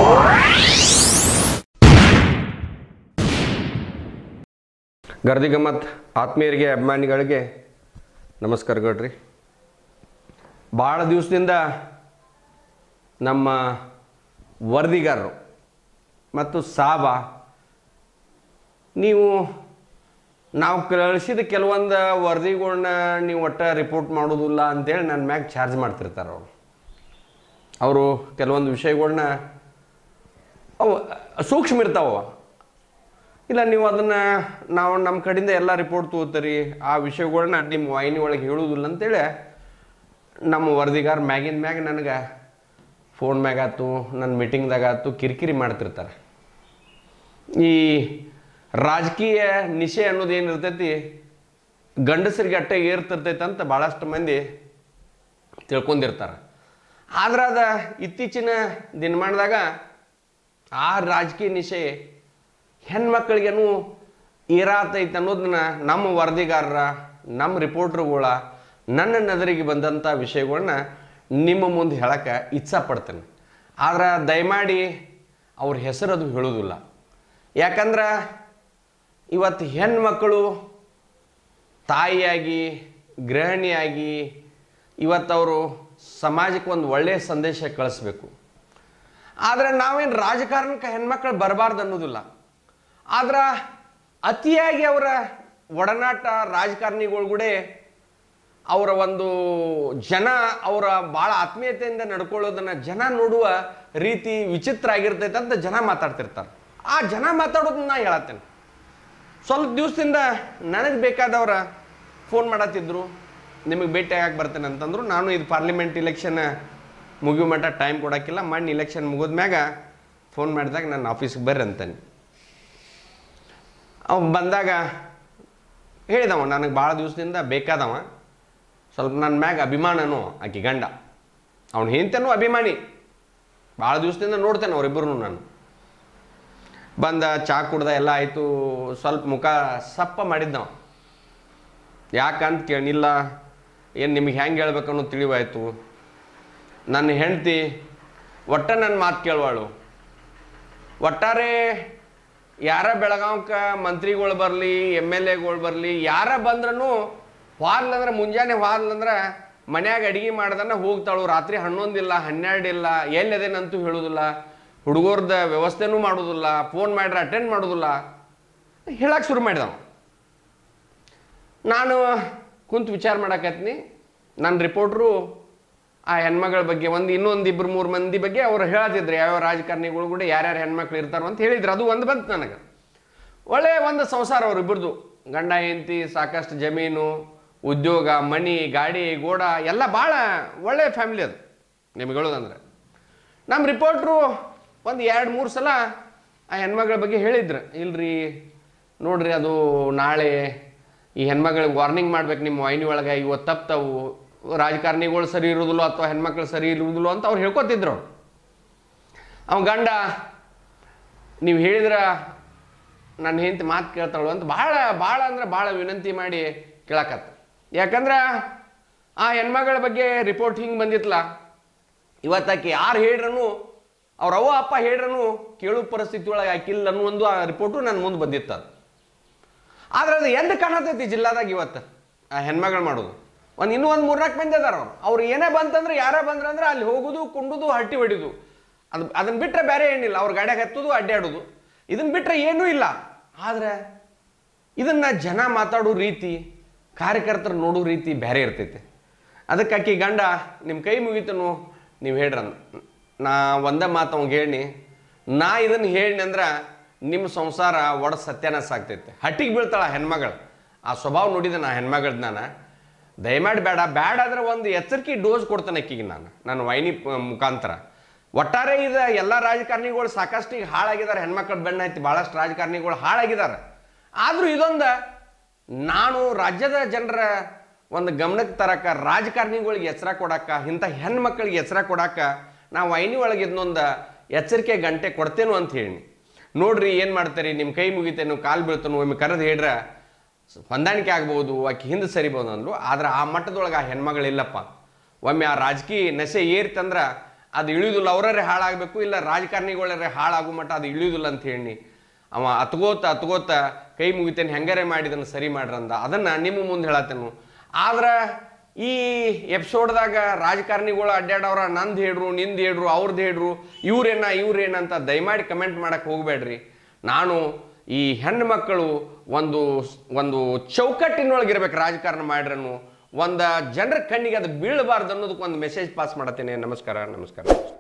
ಗರ್ದಿ ಗಮ್ಮತ್ ಆತ್ಮೀಯರಿಗೆ ಅಭಿಮಾನಿಗಳಿಗೆ ನಮಸ್ಕಾರಗಳ್ರಿ ಭಾಳ ದಿವಸದಿಂದ ನಮ್ಮ ವರದಿಗಾರರು ಮತ್ತು ಸಾಬ ನೀವು ನಾವು ಕಳಿಸಿದ ಕೆಲವೊಂದು ವರದಿಗಳನ್ನ ನೀವು ಒಟ್ಟ ರಿಪೋರ್ಟ್ ಮಾಡೋದಿಲ್ಲ ಅಂತೇಳಿ ನನ್ನ ಮ್ಯಾಗ ಚಾರ್ಜ್ ಮಾಡ್ತಿರ್ತಾರೆ ಅವರು ಅವರು ಕೆಲವೊಂದು ವಿಷಯಗಳನ್ನ ಅವು ಸೂಕ್ಷ್ಮ ಇರ್ತಾವ ಇಲ್ಲ ನೀವು ಅದನ್ನು ನಾವು ನಮ್ಮ ಕಡೆಯಿಂದ ಎಲ್ಲ ರಿಪೋರ್ಟ್ ತೊಗೋತೀರಿ ಆ ವಿಷಯಗಳನ್ನ ನಿಮ್ಮ ವಾಹಿನಿ ಒಳಗೆ ಹೇಳುವುದಿಲ್ಲ ಅಂತೇಳಿ ನಮ್ಮ ವರದಿಗಾರ ಮ್ಯಾಗಿನ ಮ್ಯಾಗ ನನಗೆ ಫೋನ್ ಮ್ಯಾಗಾತು ನನ್ನ ಮೀಟಿಂಗ್ದಾಗ ಆತು ಕಿರಿಕಿರಿ ಮಾಡ್ತಿರ್ತಾರೆ ಈ ರಾಜಕೀಯ ನಿಶೆ ಅನ್ನೋದು ಏನು ಇರ್ತೈತಿ ಗಂಡಸರಿಗೆ ಅಟ್ಟೆ ಏರ್ತಿರ್ತೈತೆ ಅಂತ ಭಾಳಷ್ಟು ಮಂದಿ ತಿಳ್ಕೊಂಡಿರ್ತಾರೆ ಆದ್ರೆ ಅದ ಇತ್ತೀಚಿನ ದಿನಮಾನದಾಗ ಆ ರಾಜಕೀಯ ನಿಶೆ ಹೆಣ್ಮಕ್ಳಿಗೇನು ಏರಾತೈತೆ ಅನ್ನೋದನ್ನ ನಮ್ಮ ವರದಿಗಾರರ ನಮ್ಮ ರಿಪೋರ್ಟ್ರುಗಳ ನನ್ನ ನದರಿಗೆ ಬಂದಂಥ ವಿಷಯಗಳನ್ನ ನಿಮ್ಮ ಮುಂದೆ ಹೇಳಕ್ಕೆ ಇಚ್ಛಪಡ್ತೇನೆ ಆದ್ರೆ ದಯಮಾಡಿ ಅವ್ರ ಹೆಸರು ಅದು ಹೇಳೋದಿಲ್ಲ ಯಾಕಂದ್ರೆ ಇವತ್ತು ಹೆಣ್ಮಕ್ಕಳು ತಾಯಿಯಾಗಿ ಗೃಹಿಣಿಯಾಗಿ ಇವತ್ತವರು ಸಮಾಜಕ್ಕೆ ಒಂದು ಒಳ್ಳೆಯ ಸಂದೇಶ ಕಳಿಸ್ಬೇಕು ಆದರೆ ನಾವೇನು ರಾಜಕಾರಣಕ್ಕೆ ಹೆಣ್ಮಕ್ಳು ಬರಬಾರ್ದು ಅನ್ನೋದಿಲ್ಲ ಆದ್ರೆ ಅತಿಯಾಗಿ ಅವರ ಒಡನಾಟ ರಾಜಕಾರಣಿಗಳು ಕೂಡ ಅವರ ಒಂದು ಜನ ಅವರ ಭಾಳ ಆತ್ಮೀಯತೆಯಿಂದ ನಡ್ಕೊಳ್ಳೋದನ್ನ ಜನ ನೋಡುವ ರೀತಿ ವಿಚಿತ್ರ ಆಗಿರ್ತೈತೆ ಅಂತ ಜನ ಮಾತಾಡ್ತಿರ್ತಾರೆ ಆ ಜನ ಮಾತಾಡೋದನ್ನ ನಾ ಹೇಳತ್ತೇನೆ ಸ್ವಲ್ಪ ದಿವಸದಿಂದ ನನಗೆ ಬೇಕಾದವ್ರ ಫೋನ್ ಮಾಡತ್ತಿದ್ರು ನಿಮಗೆ ಭೇಟಿ ಆಗಕ್ಕೆ ಬರ್ತೇನೆ ಅಂತಂದ್ರು ನಾನು ಇದು ಪಾರ್ಲಿಮೆಂಟ್ ಇಲೆಕ್ಷನ್ ಮುಗಿಯೋ ಮಟ್ಟ ಟೈಮ್ ಕೊಡೋಕ್ಕಿಲ್ಲ ಮಣ್ಣು ಇಲೆಕ್ಷನ್ ಮುಗಿದ್ಮ್ಯಾಗ ಫೋನ್ ಮಾಡಿದಾಗ ನನ್ನ ಆಫೀಸ್ಗೆ ಬರ್ರಿ ಅಂತಾನೆ ಅವ ಬಂದಾಗ ಹೇಳಿದವ ನನಗೆ ಭಾಳ ದಿವಸದಿಂದ ಬೇಕಾದವ ಸ್ವಲ್ಪ ನನ್ನ ಮ್ಯಾಗ ಅಭಿಮಾನನು ಆಕಿ ಗಂಡ ಅವ್ನು ಹೆಂತನೂ ಅಭಿಮಾನಿ ಭಾಳ ದಿವಸದಿಂದ ನೋಡ್ತೇನೆ ಅವರಿಬ್ಬರು ನಾನು ಬಂದ ಚಾ ಕುಡ್ದ ಎಲ್ಲ ಆಯಿತು ಸ್ವಲ್ಪ ಮುಖ ಸಪ್ಪ ಮಾಡಿದ್ದವ ಯಾಕಂತ ಕೇಳಿಲ್ಲ ಏನು ನಿಮಗೆ ಹೆಂಗೆ ಹೇಳ್ಬೇಕು ಅನ್ನೋದು ತಿಳಿವಾಯ್ತು ನನ್ನ ಹೆಂಡ್ತಿ ಒಟ್ಟ ನನ್ನ ಮಾತು ಕೇಳುವಾಳು ಒಟ್ಟಾರೆ ಯಾರ ಬೆಳಗಾವ್ಕ ಮಂತ್ರಿಗಳು ಬರಲಿ ಎಮ್ ಎಲ್ ಎಗಳು ಬರಲಿ ಯಾರ ಬಂದ್ರೂ ಹೋದ್ಲಂದ್ರೆ ಮುಂಜಾನೆ ಹೋದ್ಲಂದ್ರೆ ಮನ್ಯಾಗ ಅಡಿಗೆ ಮಾಡ್ದನ್ನ ಹೋಗ್ತಾಳು ರಾತ್ರಿ ಹನ್ನೊಂದಿಲ್ಲ ಹನ್ನೆರಡಿಲ್ಲ ಎಲ್ಲದೇನಂತೂ ಹೇಳೋದಿಲ್ಲ ಹುಡುಗರ್ದ ವ್ಯವಸ್ಥೆನೂ ಮಾಡೋದಿಲ್ಲ ಫೋನ್ ಮಾಡ್ರೆ ಅಟೆಂಡ್ ಮಾಡೋದಿಲ್ಲ ಹೇಳಕ್ಕೆ ಶುರು ಮಾಡಿದವ ನಾನು ಕುಂತು ವಿಚಾರ ಮಾಡಕತ್ನಿ ನನ್ನ ರಿಪೋರ್ಟ್ರು ಆ ಹೆಣ್ಮಗಳ ಬಗ್ಗೆ ಒಂದು ಇನ್ನೊಂದು ಇಬ್ಬರು ಮೂರು ಮಂದಿ ಬಗ್ಗೆ ಅವ್ರು ಹೇಳ್ತಿದ್ರು ಯಾವ್ಯಾವ ರಾಜಕಾರಣಿಗಳು ಕೂಡ ಯಾರ್ಯಾರು ಹೆಣ್ಮಕ್ಳು ಇರ್ತಾರೋ ಅಂತ ಹೇಳಿದ್ರು ಅದು ಒಂದು ಬಂತು ನನಗೆ ಒಳ್ಳೆಯ ಒಂದು ಸಂಸಾರ ಅವ್ರಿಬ್ಬರದು ಗಂಡ ಹೆಂಡತಿ ಸಾಕಷ್ಟು ಜಮೀನು ಉದ್ಯೋಗ ಮನಿ ಗಾಡಿ ಗೋಡ ಎಲ್ಲ ಭಾಳ ಒಳ್ಳೆಯ ಫ್ಯಾಮಿಲಿ ಅದು ನಿಮಗೆ ಹೇಳೋದಂದ್ರೆ ನಮ್ಮ ರಿಪೋರ್ಟ್ರು ಒಂದು ಎರಡು ಮೂರು ಸಲ ಆ ಹೆಣ್ಮಗಳ ಬಗ್ಗೆ ಹೇಳಿದ್ರು ಇಲ್ರಿ ನೋಡ್ರಿ ಅದು ನಾಳೆ ಈ ಹೆಣ್ಮಗಳಿಗೆ ವಾರ್ನಿಂಗ್ ಮಾಡ್ಬೇಕು ನಿಮ್ಮ ವಾಹಿನಿ ಒಳಗೆ ಇವತ್ತು ತಪ್ತವು ರಾಜಕಾರಣಿಗಳು ಸರಿ ಇರುವುದಿಲ್ಲ ಅಥವಾ ಹೆಣ್ಮಕ್ಳು ಸರಿ ಇರುವುದಿಲ್ಲ ಅಂತ ಅವ್ರು ಹೇಳ್ಕೊತಿದ್ರು ಅವ್ರು ಅವ ಗಂಡ ನೀವು ಹೇಳಿದ್ರ ನನ್ನ ಹೆಂಡತಿ ಮಾತು ಕೇಳ್ತಾಳು ಅಂತ ಭಾಳ ಭಾಳ ಅಂದ್ರೆ ಭಾಳ ವಿನಂತಿ ಮಾಡಿ ಕೇಳಕತ್ತ ಯಾಕಂದ್ರೆ ಆ ಹೆಣ್ಮಗಳ ಬಗ್ಗೆ ರಿಪೋರ್ಟ್ ಹಿಂಗೆ ಬಂದಿತ್ತಲ್ಲ ಇವತ್ತಾಕಿ ಯಾರು ಹೇಳ್ರನು ಅವ್ರ ಅವ್ವ ಅಪ್ಪ ಹೇಳ್ರನು ಕೇಳೋ ಪರಿಸ್ಥಿತಿ ಒಳಗೆ ಆಕಿಲ್ಲ ಅನ್ನೋ ಒಂದು ಆ ರಿಪೋರ್ಟು ನನ್ನ ಮುಂದೆ ಬಂದಿತ್ತು ಅದು ಆದ್ರೆ ಅದು ಎದ್ದು ಕಾಣತೈತಿ ಜಿಲ್ಲಾದಾಗ ಇವತ್ತು ಆ ಹೆಣ್ಮಗಳು ಮಾಡೋದು ಒಂದು ಇನ್ನೂ ಒಂದು ಮೂರ್ನಾಲ್ಕು ಮಂದಿ ಅದಾರ ಅವ್ರು ಅವ್ರು ಏನೇ ಬಂತಂದ್ರೆ ಯಾರೇ ಬಂದ್ರಂದ್ರೆ ಅಲ್ಲಿ ಹೋಗೋದು ಕುಂಡುದು ಹಟ್ಟಿ ಹೊಡಿದು ಅದು ಅದನ್ನ ಬಿಟ್ಟರೆ ಬೇರೆ ಏನಿಲ್ಲ ಅವ್ರ ಗಾಡ್ಯಾಗ ಹತ್ತೋದು ಅಡ್ಡಾಡೋದು ಇದನ್ನ ಬಿಟ್ಟರೆ ಏನೂ ಇಲ್ಲ ಆದ್ರೆ ಇದನ್ನ ಜನ ಮಾತಾಡೋ ರೀತಿ ಕಾರ್ಯಕರ್ತರು ನೋಡೋ ರೀತಿ ಬೇರೆ ಇರ್ತೈತೆ ಅದಕ್ಕೆ ಆಕಿ ಗಂಡ ನಿಮ್ಮ ಕೈ ಮುಗಿತನು ನೀವು ಹೇಳ್ರ ನಾ ಒಂದೇ ಮಾತು ಅವಂಗೆ ಹೇಳಿ ನಾ ಇದನ್ನು ಹೇಳಿ ಅಂದ್ರೆ ನಿಮ್ಮ ಸಂಸಾರ ಒಡ ಸತ್ಯಾನಾಶ ಆಗ್ತೈತೆ ಹಟ್ಟಿಗೆ ಬೀಳ್ತಾಳ ಹೆಣ್ಮಗಳು ಆ ಸ್ವಭಾವ ನೋಡಿದ ನಾ ಹೆಣ್ಮಗಳದ್ದು ನಾನು ದಯಮಾಡಿ ಬೇಡ ಬೇಡ ಆದ್ರೆ ಒಂದು ಎಚ್ಚರಿಕೆ ಡೋಸ್ ಕೊಡ್ತಾನೆ ಅಕ್ಕಿಗೆ ನಾನು ನನ್ನ ವೈನಿ ಪ- ಮುಖಾಂತರ ಒಟ್ಟಾರೆ ಇದು ಎಲ್ಲ ರಾಜಕಾರಣಿಗಳು ಸಾಕಷ್ಟು ಈಗ ಹಾಳಾಗಿದ್ದಾರೆ ಹೆಣ್ಮಕ್ಳ ಬೆನ್ನ ಹತ್ತಿ ಭಾಳಷ್ಟು ರಾಜಕಾರಣಿಗಳು ಹಾಳಾಗಿದ್ದಾರೆ ಆದರೂ ಇದೊಂದು ನಾನು ರಾಜ್ಯದ ಜನರ ಒಂದು ಗಮನಕ್ಕೆ ತರಕ ರಾಜಕಾರಣಿಗಳಿಗೆ ಎಚ್ಚರ ಕೊಡಕ್ಕ ಇಂಥ ಹೆಣ್ಮಕ್ಳಿಗೆ ಎಚ್ಚರ ಕೊಡಕ್ಕ ನಾವು ವೈನಿ ಒಳಗೆ ಇದನ್ನೊಂದು ಎಚ್ಚರಿಕೆ ಗಂಟೆ ಕೊಡ್ತೇನು ಅಂತ ಹೇಳಿ ನೋಡ್ರಿ ಏನು ಮಾಡ್ತೀರಿ ನಿಮ್ಮ ಕೈ ಮುಗಿತೇನು ಕಾಲು ಬೀಳ್ತಾನು ಒಮ್ಮೆ ಕರೆದು ಹೇಳ್ರ ಹೊಂದಾಣಿಕೆ ಆಗ್ಬೋದು ಆಕೆ ಹಿಂದೆ ಸರಿಬೋದು ಅಂದ್ರು ಆದ್ರೆ ಆ ಮಟ್ಟದೊಳಗೆ ಆ ಹೆಣ್ಮಗಳಿಲ್ಲಪ್ಪ ಒಮ್ಮೆ ಆ ರಾಜಕೀಯ ನಶೆ ಏರಿತಂದ್ರೆ ಅದು ಇಳಿಯುದಿಲ್ಲ ಅವರೇ ಹಾಳಾಗಬೇಕು ಇಲ್ಲ ರಾಜಕಾರಣಿಗಳರೇ ಹಾಳಾಗೋ ಮಟ್ಟ ಅದು ಇಳಿಯುದಿಲ್ಲ ಅಂತ ಹೇಳಿ ಅವ ಅತ್ಗೋತ ಅತ್ಗೋತ ಕೈ ಮುಗಿತೇನೆ ಹೆಂಗಾರೆ ಮಾಡಿದನ್ನು ಸರಿ ಮಾಡ್ರಂದ ಅದನ್ನ ನಿಮ್ಮ ಮುಂದೆ ಹೇಳತ್ತೇನು ಆದ್ರೆ ಈ ಎಪಿಸೋಡ್ದಾಗ ರಾಜಕಾರಣಿಗಳು ಅಡ್ಡಾಡವ್ರ ನಂದು ಹೇಳ್ರು ನಿಂದು ಹೇಳ್ರು ಅವ್ರದ್ದು ಹೇಳ್ರು ಇವ್ರೇನ ಇವ್ರೇನ ಅಂತ ದಯಮಾಡಿ ಕಮೆಂಟ್ ಮಾಡಕ್ಕೆ ಹೋಗಬೇಡ್ರಿ ನಾನು ಈ ಹೆಣ್ಣು ಮಕ್ಕಳು ಒಂದು ಒಂದು ಚೌಕಟ್ಟಿನೊಳಗಿರ್ಬೇಕು ರಾಜಕಾರಣ ಮಾಡ್ರನ್ನು ಒಂದು ಜನರ ಕಣ್ಣಿಗೆ ಅದು ಬೀಳಬಾರ್ದು ಅನ್ನೋದಕ್ಕೆ ಒಂದು ಮೆಸೇಜ್ ಪಾಸ್ ಮಾಡತ್ತೇನೆ ನಮಸ್ಕಾರ ನಮಸ್ಕಾರ